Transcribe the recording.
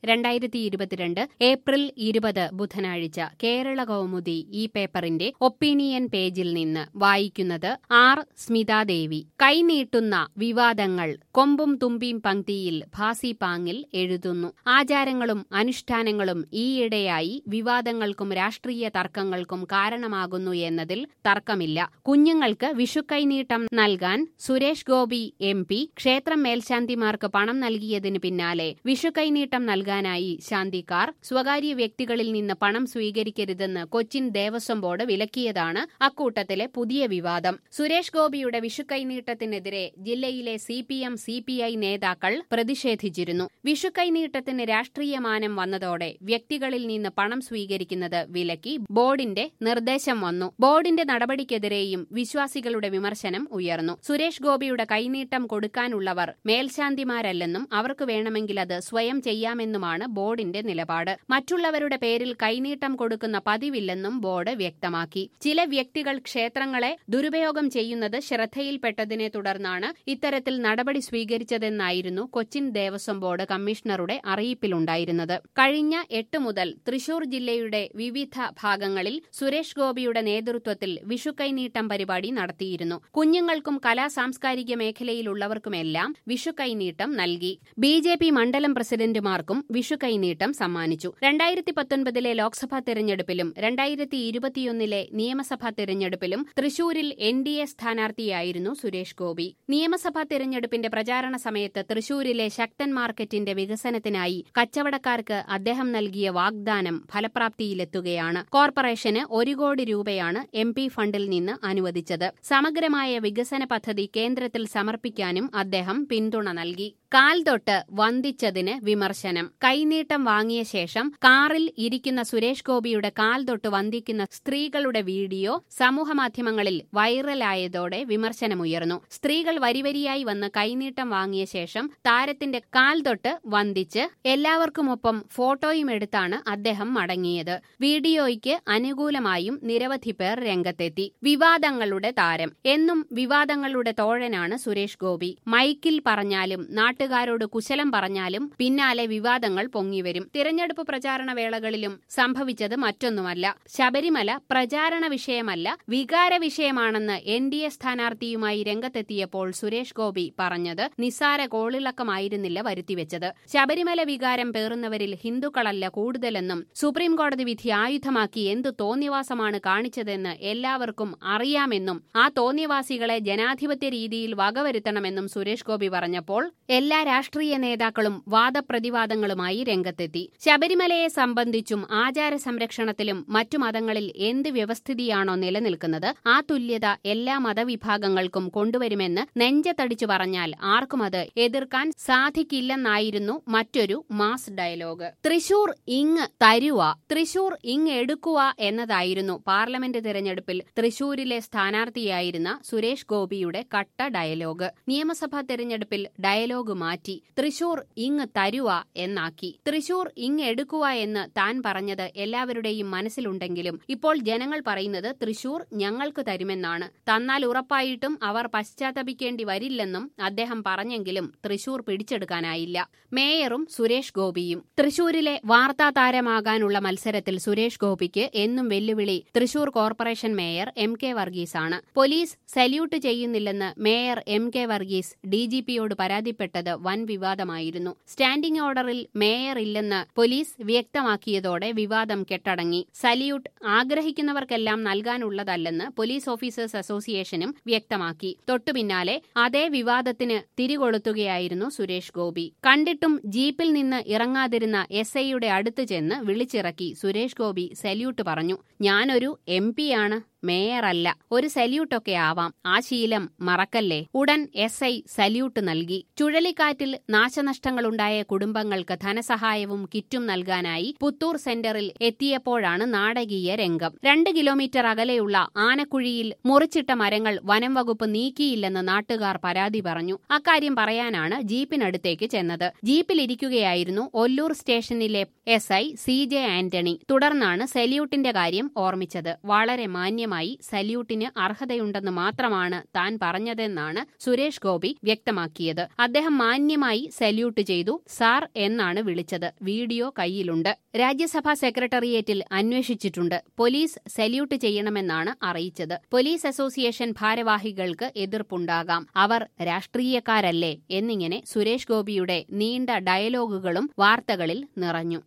രണ്ടായിരത്തി ഇരുപത്തിരണ്ട് ഏപ്രിൽ ഇരുപത് ബുധനാഴ്ച കേരള കൗമുദി ഈ പേപ്പറിന്റെ ഒപ്പീനിയൻ പേജിൽ നിന്ന് വായിക്കുന്നത് ആർ സ്മിതാദേവി കൈനീട്ടുന്ന വിവാദങ്ങൾ കൊമ്പും തുമ്പിയും പങ്ക്തിയിൽ ഭാസി പാങ്ങിൽ എഴുതുന്നു ആചാരങ്ങളും അനുഷ്ഠാനങ്ങളും ഈയിടെയായി വിവാദങ്ങൾക്കും രാഷ്ട്രീയ തർക്കങ്ങൾക്കും കാരണമാകുന്നു എന്നതിൽ തർക്കമില്ല കുഞ്ഞുങ്ങൾക്ക് വിഷുക്കൈനീട്ടം നൽകാൻ സുരേഷ് ഗോപി എം പി ക്ഷേത്രം മേൽശാന്തിമാർക്ക് പണം നൽകിയതിനു പിന്നാലെ വിഷുക്കൈനീട്ടം നൽകാനായി ശാന്തിക്കാർ സ്വകാര്യ വ്യക്തികളിൽ നിന്ന് പണം സ്വീകരിക്കരുതെന്ന് കൊച്ചിൻ ദേവസ്വം ബോർഡ് വിലക്കിയതാണ് അക്കൂട്ടത്തിലെ പുതിയ വിവാദം സുരേഷ് ഗോപിയുടെ വിഷുക്കൈനീട്ടത്തിനെതിരെ ജില്ലയിലെ C P M C P I നേതാക്കൾ പ്രതിഷേധിച്ചിരുന്നു വിഷുക്കൈനീട്ടത്തിന് രാഷ്ട്രീയ മാനം വന്നതോടെ വ്യക്തികളിൽ നിന്ന് പണം സ്വീകരിക്കുന്നത് വിലക്കി ബോർഡിന്റെ നിർദ്ദേശം വന്നു ബോർഡിന്റെ നടപടിക്കെതിരെയും വിശ്വാസികളുടെ വിമർശനം ഉയർന്നു സുരേഷ് ഗോപിയുടെ കൈനീട്ടം കൊടുക്കാനുള്ളവർ മേൽശാന്തിമാരല്ലെന്നും അവർക്ക് വേണമെങ്കിൽ അത് സ്വയം ചെയ്യാമെന്നുമാണ് ബോർഡിന്റെ നിലപാട് മറ്റുള്ളവരുടെ പേരിൽ കൈനീട്ടം കൊടുക്കുന്ന പതിവില്ലെന്നും ബോർഡ് വ്യക്തമാക്കി ചില വ്യക്തികൾ ക്ഷേത്രങ്ങളെ ദുരുപയോഗം ചെയ്യുന്നത് ശ്രദ്ധയിൽപ്പെട്ടതിനെ തുടർന്നാണ് ഇത്തരത്തിൽ നടപടി സ്വീകരിച്ചതെന്നായിരുന്നു കൊച്ചിൻ ദേവസ്വം ബോർഡ് കമ്മീഷണറുടെ അറിയിപ്പിലുണ്ടായിരുന്നത് കഴിഞ്ഞ എട്ട് മുതൽ തൃശൂർ ജില്ലയുടെ വിവിധ ഭാഗങ്ങളിൽ സുരേഷ് ഗോപിയുടെ നേതൃത്വത്തിൽ വിഷുക്കൈനീട്ടം പരിപാടി നടത്തിയിരുന്നു കുഞ്ഞുങ്ങൾക്കും കലാ സാംസ്കാരിക മേഖലയിലുള്ളവർക്കുമെല്ലാം വിഷുക്കൈനീട്ടം നൽകി ബി ജെ പി മണ്ഡലം പ്രസിഡന്റുമാർക്കും വിഷുക്കൈനീട്ടം സമ്മാനിച്ചു രണ്ടായിരത്തി പത്തൊൻപതിലെ ലോക്സഭാ തെരഞ്ഞെടുപ്പിലും രണ്ടായിരത്തി ഇരുപത്തിയൊന്നിലെ നിയമസഭാ തെരഞ്ഞെടുപ്പിലും തൃശൂരിൽ എൻ ഡി എ സ്ഥാനാർത്ഥിയായിരുന്നു സുരേഷ് ഗോപി നിയമസഭാ തെരഞ്ഞെടുപ്പിന്റെ പ്രചാരണ സമയത്ത് തൃശൂരിലെ ശക്തൻ മാർക്കറ്റിന്റെ വികസനത്തിനായി കച്ചവടക്കാർക്ക് അദ്ദേഹം നൽകിയ വാഗ്ദാനം ഫലപ്രാപ്തിയിലെത്തുകയാണ് കോർപ്പറേഷന് ഒരു കോടി രൂപയാണ് എം പി ഫണ്ടിൽ നിന്ന് അനുവദിച്ചത് സമഗ്രമായ വികസന പദ്ധതി കേന്ദ്രത്തിൽ സമർപ്പിക്കാനും അദ്ദേഹം പിന്തുണ നൽകി കാൽ തൊട്ട് വന്ദിച്ചതിന് വിമർശനം കൈനീട്ടം വാങ്ങിയ ശേഷം കാറിൽ ഇരിക്കുന്ന സുരേഷ് ഗോപിയുടെ കാൽ തൊട്ട് വന്ദിക്കുന്ന സ്ത്രീകളുടെ വീഡിയോ സമൂഹമാധ്യമങ്ങളിൽ വൈറലായതോടെ വിമർശനമുയർന്നു സ്ത്രീകൾ വരിവരിയായി വന്ന് കൈനീട്ടം വാങ്ങിയ ശേഷം താരത്തിന്റെ കാൽ തൊട്ട് വന്ദിച്ച് എല്ലാവർക്കുമൊപ്പം ഫോട്ടോയും എടുത്താണ് അദ്ദേഹം മടങ്ങിയത് വീഡിയോയ്ക്ക് അനുകൂലമായും നിരവധി പേർ രംഗത്തെത്തി വിവാദങ്ങളുടെ താരം എന്നും വിവാദങ്ങളുടെ തോഴനാണ് സുരേഷ് ഗോപി മൈക്കിൽ പറഞ്ഞാലും നാട്ടുകാരോട് കുശലം പറഞ്ഞാലും പിന്നാലെ വിവാദങ്ങൾ പൊങ്ങിവരും തിരഞ്ഞെടുപ്പ് പ്രചാരണ വേളകളിലും സംഭവിച്ചത് മറ്റൊന്നുമല്ല ശബരിമല പ്രചാരണ വിഷയമല്ല വികാര വിഷയമാണെന്ന് എൻ ഡി എ സ്ഥാനാർത്ഥിയുമായി രംഗത്തെത്തിയപ്പോൾ സുരേഷ് ഗോപി പറഞ്ഞത് നിസ്സാര കോളിളക്കമായിരുന്നില്ല വരുത്തിവെച്ചത് ശബരിമല വികാരം പേറുന്നവരിൽ ഹിന്ദുക്കളല്ല കൂടുതലെന്നും സുപ്രീംകോടതി വിധി ആയുധമാക്കി എന്തു തോന്നിവാസമാണ് കാണിച്ചതെന്ന് എല്ലാവർക്കും അറിയാമെന്നും ആ തോന്നിവാസികളെ ജനാധിപത്യ രീതിയിൽ വകവരുത്തണമെന്നും സുരേഷ് ഗോപി പറഞ്ഞപ്പോൾ എല്ലാ രാഷ്ട്രീയ നേതാക്കളും വാദപ്രതിവാദങ്ങളുമായി രംഗത്തെത്തി ശബരിമലയെ സംബന്ധിച്ചും ആചാര സംരക്ഷണത്തിലും മറ്റു മതങ്ങളിൽ എന്ത് വ്യവസ്ഥിതിയാണോ നിലനിൽക്കുന്നത് ആ തുല്യത എല്ലാ മതവിഭാഗങ്ങൾക്കും കൊണ്ടുവരുമെന്ന് നെഞ്ചത്തടിച്ചു പറഞ്ഞാൽ ആർക്കും അത് എതിർക്കാൻ സാധിക്കില്ലെന്നായിരുന്നു മറ്റൊരു മാസ് ഡയലോഗ് തൃശൂർ ഇങ് തരുവ തൃശൂർ ഇങ് എടുക്കുക എന്നതായിരുന്നു പാർലമെന്റ് തെരഞ്ഞെടുപ്പിൽ തൃശൂരിലെ സ്ഥാനാർത്ഥിയായിരുന്ന സുരേഷ് ഗോപിയുടെ കട്ട ഡയലോഗ് നിയമസഭാ തെരഞ്ഞെടുപ്പിൽ ഡയലോഗ് മാറ്റി തൃശൂർ ഇങ് തരുവ എന്നാക്കി തൃശൂർ ഇങ് എടുക്കുക എന്ന് താൻ പറഞ്ഞത് എല്ലാവരുടെയും മനസ്സിലുണ്ടെങ്കിലും ഇപ്പോൾ ജനങ്ങൾ പറയുന്നത് തൃശൂർ ഞങ്ങൾക്ക് തരുമെന്നാണ് തന്നാൽ ഉറപ്പായിട്ടും അവർ പശ്ചാത്തപിക്കേണ്ടി വരില്ലെന്നും അദ്ദേഹം പറഞ്ഞെങ്കിലും തൃശൂർ പിടിച്ചെടുക്കാനായില്ല മേയറും സുരേഷ് ഗോപിയും തൃശൂരിലെ വാർത്താ താരമാകാനുള്ള മത്സരത്തിൽ സുരേഷ് ഗോപിക്ക് എന്നും വെല്ലുവിളി Thrissur corporation mayor M K വർഗീസാണ് പോലീസ് സല്യൂട്ട് ചെയ്യുന്നില്ലെന്ന് മേയർ എം കെ വർഗീസ് ഡി ജി പിയോട് പരാതിപ്പെട്ടത് വൻ വിവാദമായിരുന്നു സ്റ്റാൻഡിംഗ് ഓർഡറിൽ മേയർ ഇല്ലെന്ന് പോലീസ് വ്യക്തമാക്കിയതോടെ വിവാദം കെട്ടടങ്ങി സല്യൂട്ട് ആഗ്രഹിക്കുന്നവർക്കെല്ലാം നൽകാനുള്ളതല്ലെന്ന് പോലീസ് ഓഫീസേഴ്സ് അസോസിയേഷനും വ്യക്തമാക്കി തൊട്ടുപിന്നാലെ അതേ വിവാദത്തിന് തിരികൊളുത്തുകയായിരുന്നു സുരേഷ് ഗോപി കണ്ടിട്ടും ജീപ്പിൽ നിന്ന് ഇറങ്ങാതിരുന്ന എസ് ഐയുടെ അടുത്ത് ചെന്ന് വിളിച്ചിറക്കി സുരേഷ് ഗോപി സല്യൂട്ട് പറഞ്ഞു ഞാനൊരു എം പിയാണ് മേയറല്ല ഒരു സല്യൂട്ടൊക്കെ ആവാം ആ ശീലം മറക്കല്ലേ ഉടൻ എസ് ഐ സല്യൂട്ട് നൽകി ചുഴലിക്കാറ്റിൽ നാശനഷ്ടങ്ങളുണ്ടായ കുടുംബങ്ങൾക്ക് ധനസഹായവും കിറ്റും നൽകാനായി പുത്തൂർ സെന്ററിൽ എത്തിയപ്പോഴാണ് നാടകീയ രംഗം രണ്ട് കിലോമീറ്റർ അകലെയുള്ള ആനക്കുഴിയിൽ മുറിച്ചിട്ട മരങ്ങൾ വനം വകുപ്പ് നീക്കിയില്ലെന്ന് നാട്ടുകാർ പരാതി പറഞ്ഞു അക്കാര്യം പറയാനാണ് ജീപ്പിനടുത്തേക്ക് ചെന്നത് ജീപ്പിലിരിക്കുകയായിരുന്നു ഒല്ലൂർ സ്റ്റേഷനിലെ S I C J Antony തുടർന്നാണ് സല്യൂട്ടിന്റെ കാര്യം ഓർമ്മിച്ചത് വളരെ മാന്യമായി മാന്യമായി സല്യൂട്ടിന് അർഹതയുണ്ടെന്ന് മാത്രമാണ് താൻ പറഞ്ഞതെന്നാണ് സുരേഷ് ഗോപി വ്യക്തമാക്കിയത് അദ്ദേഹം മാന്യമായി സല്യൂട്ട് ചെയ്തു സാർ എന്നാണ് വിളിച്ചത് വീഡിയോ കയ്യിലുണ്ട് രാജ്യസഭാ സെക്രട്ടേറിയറ്റിൽ അന്വേഷിച്ചിട്ടുണ്ട് പോലീസ് സല്യൂട്ട് ചെയ്യണമെന്നാണ് അറിയിച്ചത് പോലീസ് അസോസിയേഷൻ ഭാരവാഹികൾക്ക് എതിർപ്പുണ്ടാകാം അവർ രാഷ്ട്രീയക്കാരല്ലേ എന്നിങ്ങനെ സുരേഷ് ഗോപിയുടെ നീണ്ട ഡയലോഗുകളും വാർത്തകളിൽ നിറഞ്ഞു